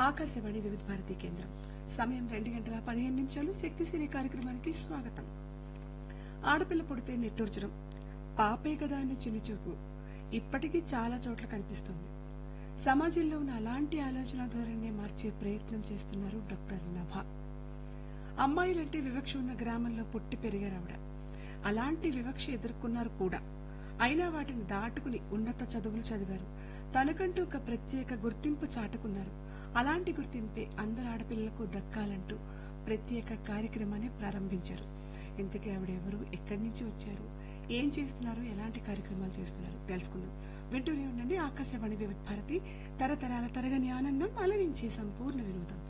ఆకాశవాణి వివిధ భారతి కేంద్రం సమయం రెండు గంటల పదిహేను నిమిషాలు శక్తిశీలి కార్యక్రమానికి స్వాగతం ఆడపిల్ల పుడితే నిట్టూర్చడం పాపే కదా అనే చిన్నచూపు ఇప్పటికీ చాలా చోట్ల కనిపిస్తుంది సమాజంలో ఉన్న అలాంటి ఆలోచన ధోరణిని మార్చే ప్రయత్నం చేస్తున్నారు డాక్టర్ నభ అమ్మాయిలంటే వివక్ష ఉన్న గ్రామంలో పుట్టి పెరిగారావిడ అలాంటి వివక్ష ఎదుర్కొన్నారు కూడా అయినా వాటిని దాటుకుని ఉన్నత చదువులు చదివారు తనకంటూ ఒక ప్రత్యేక గుర్తింపు చాటుకున్నారు అలాంటి గుర్తింపే అందరు ఆడపిల్లలకు దక్కాలంటూ ప్రత్యేక కార్యక్రమాన్ని ప్రారంభించారు ఇంతకీ ఆవిడ ఎవరు ఎక్కడి నుంచి వచ్చారు ఏం చేస్తున్నారు ఎలాంటి కార్యక్రమాలు చేస్తున్నారు తెలుసుకుందాం వింటూనే ఉండండి ఆకాశవాణి వివిధ భారతి తరతరాల తరగని ఆనందం అలరించే సంపూర్ణ వినోదం